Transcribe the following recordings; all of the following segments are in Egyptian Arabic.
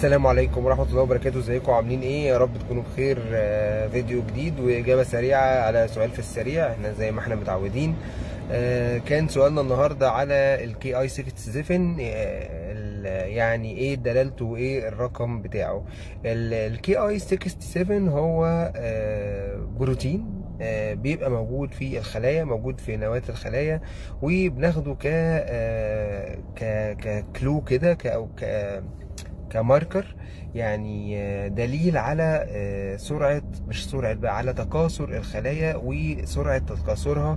السلام عليكم ورحمة الله وبركاته ازيكم عاملين ايه يا رب تكونوا بخير آه، فيديو جديد واجابة سريعة على سؤال في السريع احنا زي ما احنا متعودين آه، كان سؤالنا النهاردة على الكي اي 67 آه، ال- يعني ايه دلالته وايه الرقم بتاعه الكي اي 67 هو آه، بروتين آه، بيبقى موجود في الخلايا موجود في نواة الخلايا وبناخده ك آه، ك ككلو كده ك او ك كماركر يعني آه، دليل على آه، سرعة مش سرعة بقى على تكاثر الخلايا وسرعة تكاثرها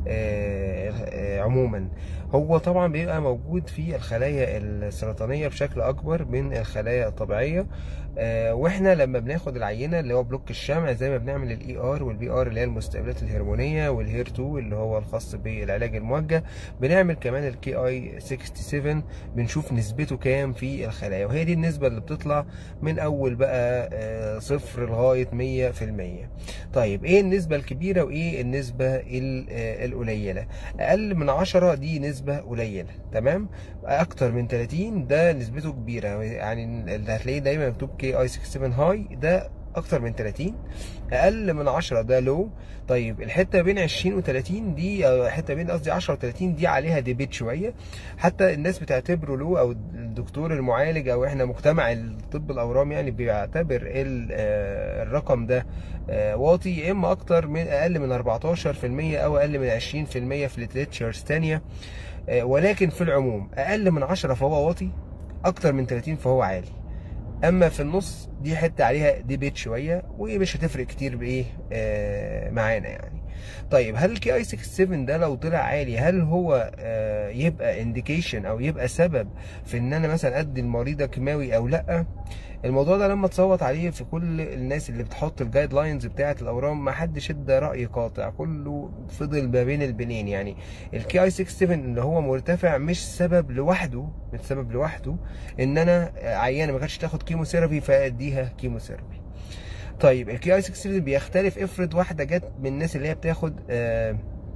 آه، آه، عموما هو طبعا بيبقى موجود في الخلايا السرطانية بشكل أكبر من الخلايا الطبيعية آه، واحنا لما بناخد العينة اللي هو بلوك الشمع زي ما بنعمل الاي ار والبي ار اللي هي المستقبلات الهرمونية والهير 2 اللي هو الخاص بالعلاج الموجه بنعمل كمان الكي اي 67 بنشوف نسبته كام في الخلايا وهي دي النسبة اللي بتطلع من أول بقى آه، صفر لغاية 100% طيب إيه النسبة الكبيرة وإيه النسبة ال- آه، القليلة أقل من 10 دي نسبة قليلة تمام أكتر من 30 ده نسبته كبيرة يعني اللي هتلاقيه دايما مكتوب كي اي 67 هاي ده اكتر من 30 اقل من 10 ده لو طيب الحته بين 20 و30 دي أو الحته بين قصدي 10 و30 دي عليها ديبيت شويه حتى الناس بتعتبره له او الدكتور المعالج او احنا مجتمع الطب الاورام يعني بيعتبر ال- آه، الرقم ده آه، واطي يا اما اكتر من اقل من 14% او اقل من 20% في ليتريتشرز تانية آه، ولكن في العموم اقل من 10 فهو واطي اكتر من 30 فهو عالي اما في النص دي حته عليها ديبيت شويه ومش هتفرق كتير بايه آه معانا يعني طيب هل الكي اي 67 ده لو طلع عالي هل هو آه يبقى انديكيشن او يبقى سبب في ان انا مثلا ادي المريضه كيماوي او لا الموضوع ده لما تصوت عليه في كل الناس اللي بتحط الجايد لاينز بتاعه الاورام ما حدش ادى راي قاطع كله فضل ما بين البنين يعني الكي اي 67 اللي هو مرتفع مش سبب لوحده مش سبب لوحده ان انا عيانه ما كانتش تاخد كيموثيرابي فاديها كيموثيرابي طيب الكي اي 67 بيختلف افرض واحده جت من الناس اللي هي بتاخد آه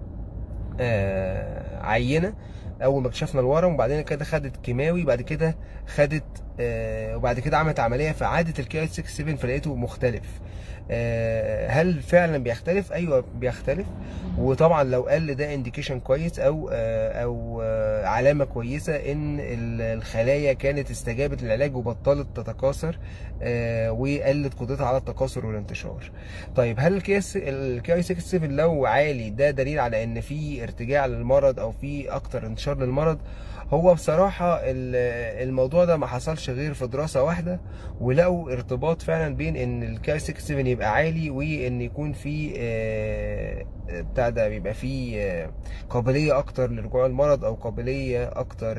آه عينه اول ما اكتشفنا الورم وبعدين كده خدت كيماوي بعد كده خدت آه وبعد كده عملت عمليه فعادت الكي اي 67 فلقيته مختلف آه هل فعلا بيختلف ايوه بيختلف وطبعا لو قل ده انديكيشن كويس او آه او آه علامه كويسه ان ال- الخلايا كانت استجابت للعلاج وبطلت تتكاثر آه وقلت قدرتها على التكاثر والانتشار طيب هل الكيس الكي اي 67 لو عالي ده دليل على ان في ارتجاع للمرض او في اكتر انتشار للمرض هو بصراحة ال- الموضوع ده ما حصلش غير في دراسة واحدة ولقوا ارتباط فعلا بين ان الكاي 67 يبقى عالي وان يكون في آه، بتاع ده بيبقى في آه، قابلية اكتر لرجوع المرض او قابلية اكتر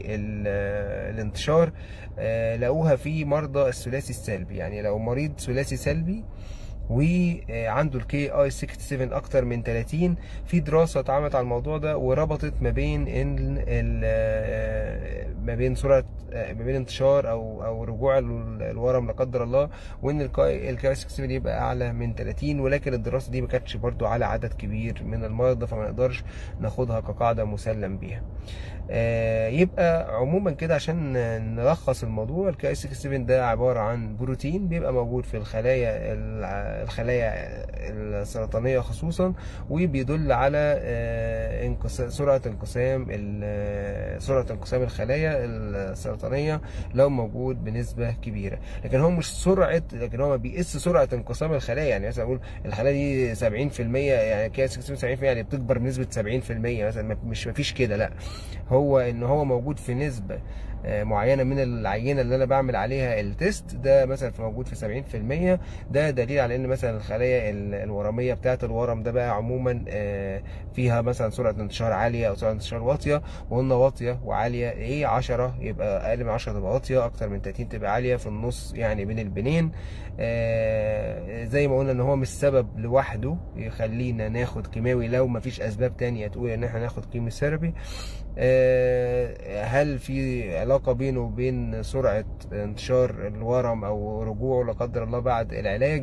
للانتشار لقوها في مرضى الثلاثي السلبي يعني لو مريض ثلاثي سلبي وعنده الكي اي 67 اكتر من 30 في دراسه اتعملت على الموضوع ده وربطت ما بين ال ال ما بين سرعه ما بين انتشار او او رجوع ال- الورم لا قدر الله وان الكي اي 67 يبقى اعلى من 30 ولكن الدراسه دي ما كانتش برضو على عدد كبير من المرضى فما نقدرش ناخدها كقاعده مسلم بيها آه، يبقى عموما كده عشان نلخص الموضوع الكي اي 67 ده عباره عن بروتين بيبقى موجود في الخلايا الع- الخلايا السرطانيه خصوصا وبيدل على آه، انقسام سرعه انقسام ال- سرعه انقسام الخلايا السرطانيه لو موجود بنسبه كبيره لكن هو مش سرعه لكن هو بيقيس سرعه انقسام الخلايا يعني مثلا اقول الخلايا دي 70% يعني كي 67 70% يعني بتكبر بنسبه 70% مثلا ما- مش مفيش كده لا هو ان هو موجود في نسبه آه، معينه من العينه اللي انا بعمل عليها التيست ده مثلا في موجود في 70% ده دليل على ان مثلا الخلايا ال- الورميه بتاعه الورم ده بقى عموما آه، فيها مثلا سرعه انتشار عاليه او سرعه انتشار واطيه وقلنا واطيه وعاليه ايه 10 يبقى اقل من 10 تبقى واطيه اكتر من 30 تبقى عاليه في النص يعني بين البنين آه، زي ما قلنا ان هو مش سبب لوحده يخلينا ناخد كيماوي لو مفيش اسباب تانية تقول ان احنا ناخد كيموثيرابي آه، هل في علاقة بينه وبين سرعة انتشار الورم أو رجوعه لا قدر الله بعد العلاج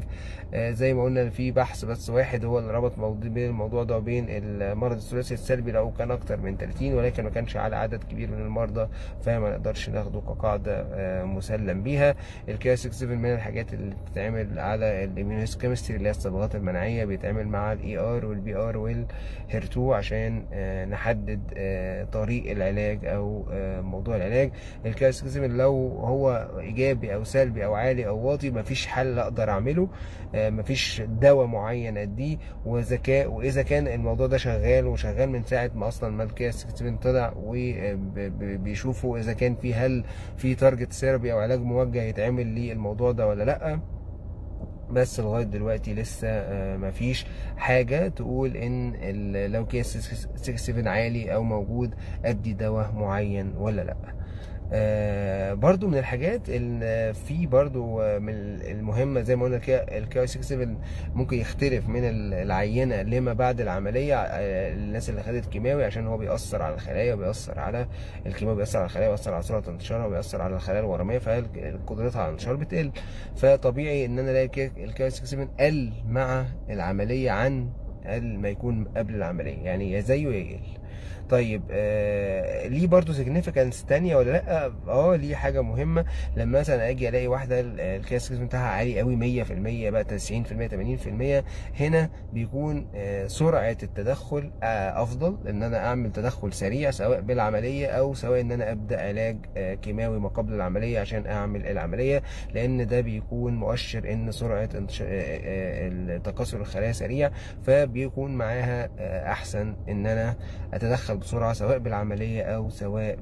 آه، زي ما قلنا في بحث بس واحد هو اللي ربط بين الموضوع ده وبين المرض الثلاثي السلبي لو كان اكتر من 30 ولكن ما كانش على عدد كبير من المرضى فما نقدرش ناخده كقاعده مسلم بيها الكيا 67 من الحاجات اللي بتتعمل على الاميونوكيمستري اللي هي الصبغات المناعيه بيتعمل مع الاي ار والبي ار والهير 2 عشان نحدد طريق العلاج او موضوع العلاج الكيا 67 لو هو ايجابي او سلبي او عالي او واطي مفيش حل اقدر اعمله مفيش دواء معين اديه وذكاء واذا كان الموضوع ده شغال وشغال من ساعه ما اصلا ما الكيا 67 طلع وبيشوفوا اذا كان في هل في تارجت ثيرابي او علاج موجه يتعمل للموضوع ده ولا لا بس لغايه دلوقتي لسه مفيش حاجه تقول ان لو كيس 67 عالي او موجود ادي دواء معين ولا لا آه برضو من الحاجات اللي في برضو من المهمة زي ما قلنا الكي 67 ممكن يختلف من العينة لما بعد العملية آه الناس اللي خدت كيماوي عشان هو بيأثر على الخلايا وبيأثر على الكيماوي بيأثر على الخلايا وبيأثر على سرعة انتشارها وبيأثر على الخلايا الورمية فقدرتها على الانتشار بتقل فطبيعي ان انا الاقي الكي 67 قل مع العملية عن قل ما يكون قبل العملية يعني يا زيه يا يقل طيب آه ليه برضو سيجنيفيكانس تانية ولا لا اه ليه حاجة مهمة لما مثلا اجي الاقي واحدة الكيس بتاعها عالي قوي 100% بقى 90% 80% هنا بيكون آه سرعة التدخل آه افضل ان انا اعمل تدخل سريع سواء بالعملية او سواء ان انا ابدا علاج آه كيماوي ما قبل العملية عشان اعمل العملية لان ده بيكون مؤشر ان سرعة تكاثر الخلايا سريع فبيكون معاها آه احسن ان انا اتدخل بسرعة سواء بالعملية أو سواء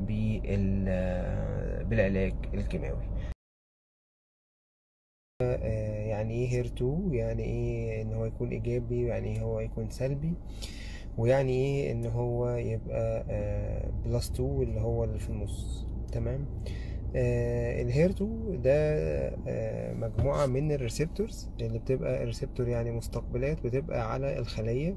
بالعلاج الكيماوي يعني ايه هير 2 يعني ايه ان هو يكون ايجابي يعني ايه هو يكون سلبي ويعني ايه ان هو يبقى بلس 2 اللي هو اللي في النص تمام آه الهير 2 ده آه مجموعة من الريسبتورز اللي بتبقى الريسبتور يعني مستقبلات بتبقى على الخلية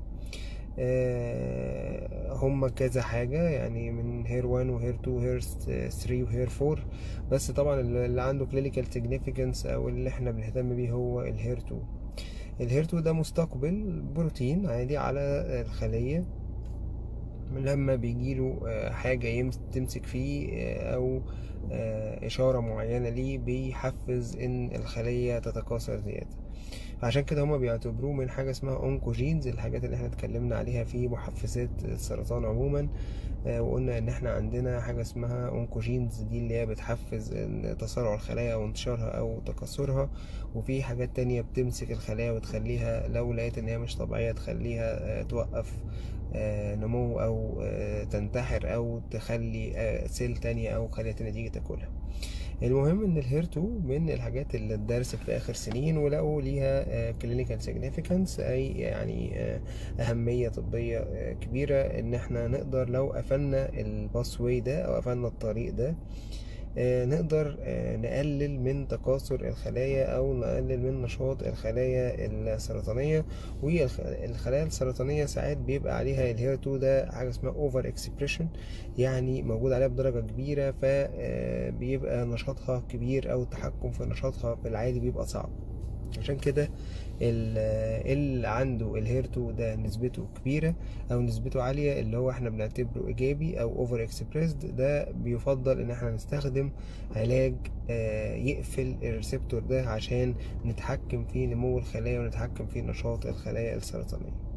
آه هم كذا حاجة يعني من هير 1 وهير 2 وهير 3 وهير 4 بس طبعا اللي عنده clinical significance او اللي احنا بنهتم بيه هو الهير 2 الهير 2 ده مستقبل بروتين عادي على الخلية لما بيجيله حاجة تمسك فيه أو إشارة معينة ليه بيحفز إن الخلية تتكاثر زيادة فعشان كده هما بيعتبروه من حاجة اسمها اونكوجينز الحاجات اللي احنا اتكلمنا عليها في محفزات السرطان عموما وقلنا ان احنا عندنا حاجة اسمها اونكوجينز دي اللي هي بتحفز تسارع الخلايا او انتشارها او تكاثرها وفي حاجات تانية بتمسك الخلايا وتخليها لو لقيت ان هي مش طبيعية تخليها توقف نمو او تنتحر او تخلي سيل تانية او خلية تانية تيجي تاكلها المهم ان الهير 2 من الحاجات اللي اتدرست في اخر سنين ولقوا ليها كلينيكال سيجنيفيكانس اي يعني اهميه طبيه كبيره ان احنا نقدر لو قفلنا الباس واي ده او قفلنا الطريق ده نقدر نقلل من تكاثر الخلايا او نقلل من نشاط الخلايا السرطانيه والخلايا السرطانيه ساعات بيبقى عليها الهير 2 ده حاجه اسمها اوفر اكسبريشن يعني موجود عليها بدرجه كبيره فبيبقى نشاطها كبير او التحكم في نشاطها في العادي بيبقى صعب عشان كده اللي عنده الهير 2 ده نسبته كبيرة أو نسبته عالية اللي هو احنا بنعتبره إيجابي أو أوفر اكسبريسد ده بيفضل إن احنا نستخدم علاج يقفل الريسبتور ده عشان نتحكم في نمو الخلايا ونتحكم في نشاط الخلايا السرطانية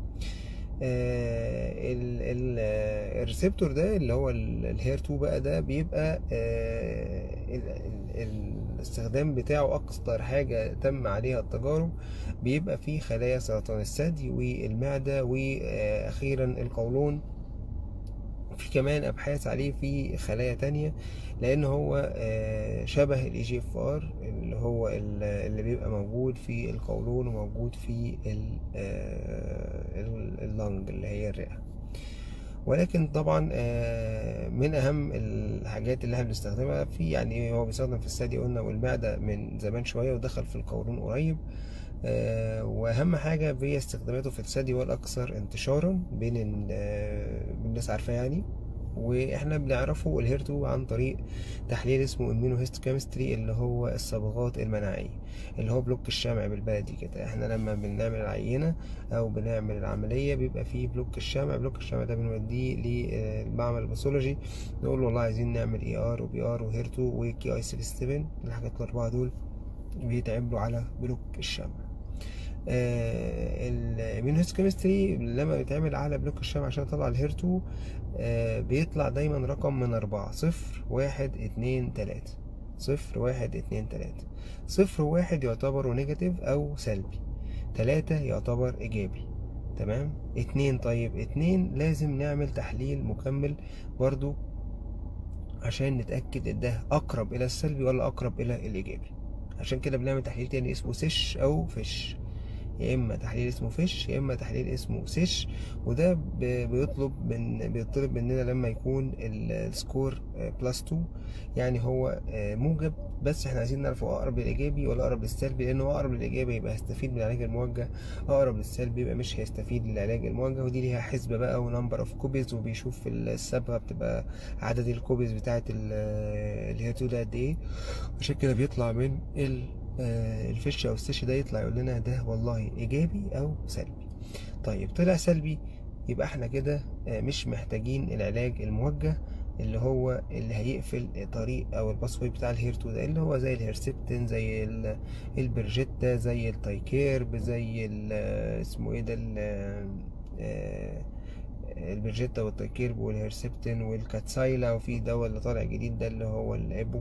الريسبتور ده اللي هو الهير 2 بقى ده بيبقى الاستخدام بتاعه اكثر حاجة تم عليها التجارب بيبقى في خلايا سرطان الثدي والمعدة واخيرا القولون في كمان ابحاث عليه في خلايا تانية لان هو شبه الاي جي اف ار اللي هو اللي بيبقى موجود في القولون وموجود في اللنج اللي هي الرئة ولكن طبعا من اهم الحاجات اللي احنا بنستخدمها في يعني هو بيستخدم في الثدي قلنا والمعدة من زمان شوية ودخل في القولون قريب واهم حاجه هي استخداماته في الثدي والاكثر انتشارا بين الناس عارفاه يعني واحنا بنعرفه الهير 2 عن طريق تحليل اسمه اميونوهيستوكيمستري اللي هو الصبغات المناعيه اللي هو بلوك الشمع بالبلدي كده احنا لما بنعمل العينه او بنعمل العمليه بيبقى فيه بلوك الشمع بلوك الشمع ده بنوديه للمعمل الباثولوجي نقول له والله عايزين نعمل اي ار وبي ار وهير 2 وكي اي 7 الحاجات الاربعه دول بيتعملوا على بلوك الشمع آه الاميونوهيستوكيمستري لما بيتعمل على بلوك الشمع عشان يطلع الهير 2 آه بيطلع دايما رقم من أربعة صفر واحد اتنين تلاتة صفر واحد اتنين تلاتة صفر واحد يعتبر نيجاتيف أو سلبي تلاتة يعتبر إيجابي تمام اتنين طيب اتنين لازم نعمل تحليل مكمل برضو عشان نتأكد إن ده أقرب إلى السلبي ولا أقرب إلى الإيجابي عشان كده بنعمل تحليل تاني اسمه سيش أو فيش يا اما تحليل اسمه فيش يا اما تحليل اسمه سيش وده بيطلب من بيطلب مننا لما يكون السكور بلس 2 يعني هو موجب بس احنا عايزين نعرف هو اقرب للايجابي ولا اقرب للسلبي لانه اقرب للايجابي يبقى هيستفيد من العلاج الموجه اقرب للسلبي يبقى مش هيستفيد من العلاج الموجه ودي ليها حسبه بقى ونمبر اوف كوبيز وبيشوف الصبغه بتبقى عدد الكوبيز بتاعه اللي هي ده قد ايه عشان كده بيطلع من ال الفش او السش ده يطلع يقول لنا ده والله ايجابي او سلبي طيب طلع سلبي يبقى احنا كده مش محتاجين العلاج الموجه اللي هو اللي هيقفل طريق او الباسوي بتاع الهير 2 ده اللي هو زي الهيرسبتين زي البرجيتا زي التايكيرب زي اسمه ايه ده البرجيتا والتايكيرب والهيرسبتين والكاتسايلا وفي دواء اللي طالع جديد ده اللي هو الابو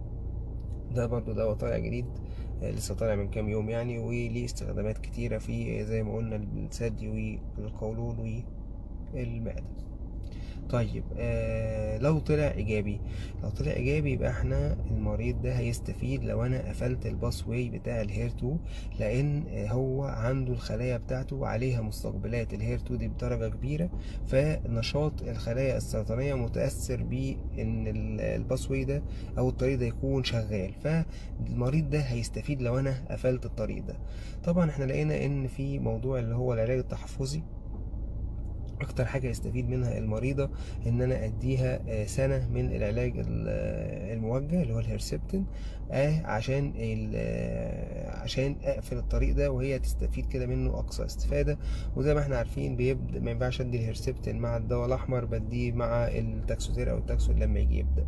ده برضو دواء طالع جديد لسه طالع من كام يوم يعني وليه استخدامات كتيرة في زي ما قلنا الثدي والقولون والمعدة طيب آه لو طلع ايجابي لو طلع ايجابي يبقى احنا المريض ده هيستفيد لو انا قفلت الباس واي بتاع الهير 2 لان هو عنده الخلايا بتاعته عليها مستقبلات الهير 2 دي بدرجه كبيره فنشاط الخلايا السرطانيه متاثر بان الباس واي ده او الطريق ده يكون شغال فالمريض ده هيستفيد لو انا قفلت الطريق ده طبعا احنا لقينا ان في موضوع اللي هو العلاج التحفظي اكتر حاجه يستفيد منها المريضه ان انا اديها سنه من العلاج الموجه اللي هو الهيرسبتين عشان عشان اقفل الطريق ده وهي تستفيد كده منه اقصى استفاده وزي ما احنا عارفين بيبدا ما ينفعش ادي الهيرسبتين مع الدواء الاحمر بديه مع التاكسوتير او التاكسول لما يجي يبدا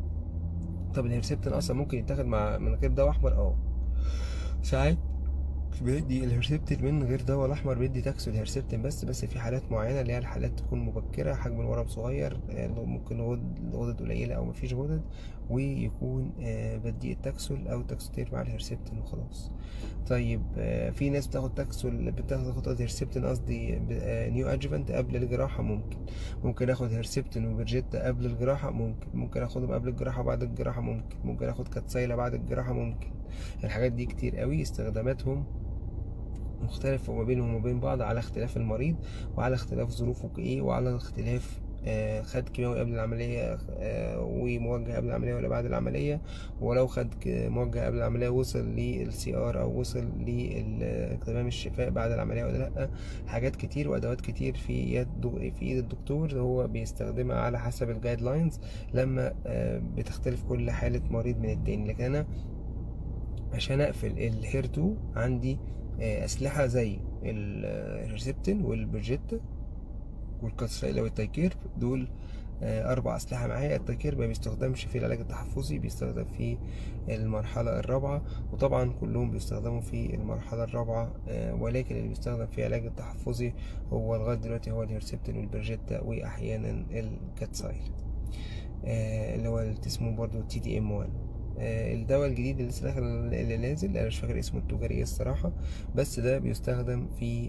طب الهيرسبتين اصلا ممكن يتاخد مع من غير دواء احمر اه ساعات بيدي الهرسبتين من غير دواء الاحمر بيدي تاكسو الهرسبتين بس بس في حالات معينه اللي هي الحالات تكون مبكره حجم الورم صغير ممكن غدد قليله او مفيش غدد ويكون بدي التاكسول او تاكسوتير مع الهرسبتين وخلاص طيب في ناس بتاخد تاكسول بتاخد هرسبتين قصدي نيو ادجفنت قبل الجراحه ممكن ممكن اخد هرسبتين وبرجيتا قبل الجراحه ممكن ممكن اخدهم قبل الجراحه وبعد الجراحه ممكن ممكن اخد كاتسايلا بعد الجراحه ممكن الحاجات دي كتير قوي استخداماتهم مختلفة ما بينهم وما بين بعض على اختلاف المريض وعلى اختلاف ظروفه ايه وعلى اختلاف آه خد كيماوي قبل العملية آه وموجه قبل العملية ولا بعد العملية ولو خد موجه قبل العملية وصل للسي ار او وصل لتمام الشفاء بعد العملية ولا لأ حاجات كتير وادوات كتير في يد في ايد الدكتور هو بيستخدمها على حسب الجايد لاينز لما آه بتختلف كل حالة مريض من التاني لكن انا عشان اقفل الهير 2 عندي اسلحه زي الهيرسبتين والبرجيتا والكاتسايلا والتايكير دول اربع اسلحه معايا التايكير ما بيستخدمش في العلاج التحفظي بيستخدم في المرحله الرابعه وطبعا كلهم بيستخدموا في المرحله الرابعه ولكن اللي بيستخدم في العلاج التحفظي هو لغايه دلوقتي هو الهيرسبتين والبرجيتا واحيانا الكاتسايلا اللي هو اسمه برضو تي دي ام 1 الدواء الجديد اللي لسه داخل اللي نازل انا مش فاكر اسمه التجاري ايه الصراحه بس ده بيستخدم في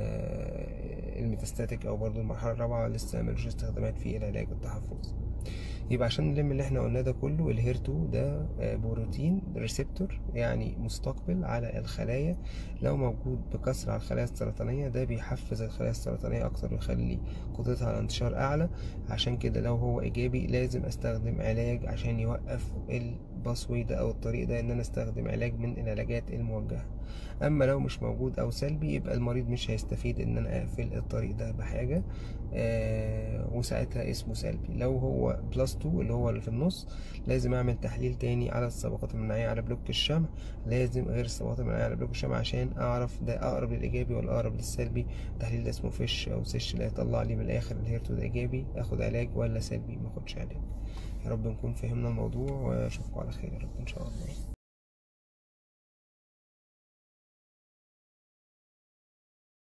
الميتاستاتيك او برضو المرحله الرابعه لسه ملوش استخدامات في العلاج التحفظي يبقى عشان نلم اللي احنا قلناه ده كله الهير 2 ده بروتين ريسبتور يعني مستقبل على الخلايا لو موجود بكثرة على الخلايا السرطانية ده بيحفز الخلايا السرطانية أكتر ويخلي قدرتها على الانتشار أعلى عشان كده لو هو إيجابي لازم أستخدم علاج عشان يوقف الباسوي ده او الطريق ده ان انا استخدم علاج من العلاجات الموجهة اما لو مش موجود او سلبي يبقى المريض مش هيستفيد ان انا اقفل الطريق ده بحاجة آه وساعتها اسمه سلبي لو هو بلس 2 اللي هو اللي في النص لازم اعمل تحليل تاني على الصبغات المناعية على بلوك الشمع لازم غير الصبغات المناعية على بلوك الشمع عشان اعرف ده اقرب للايجابي ولا اقرب للسلبي التحليل ده اسمه فيش او سيش اللي هيطلع لي من الاخر الهيرتو ده ايجابي اخد علاج ولا سلبي ما اخدش علاج يا رب نكون فهمنا الموضوع واشوفكم على خير يا رب ان شاء الله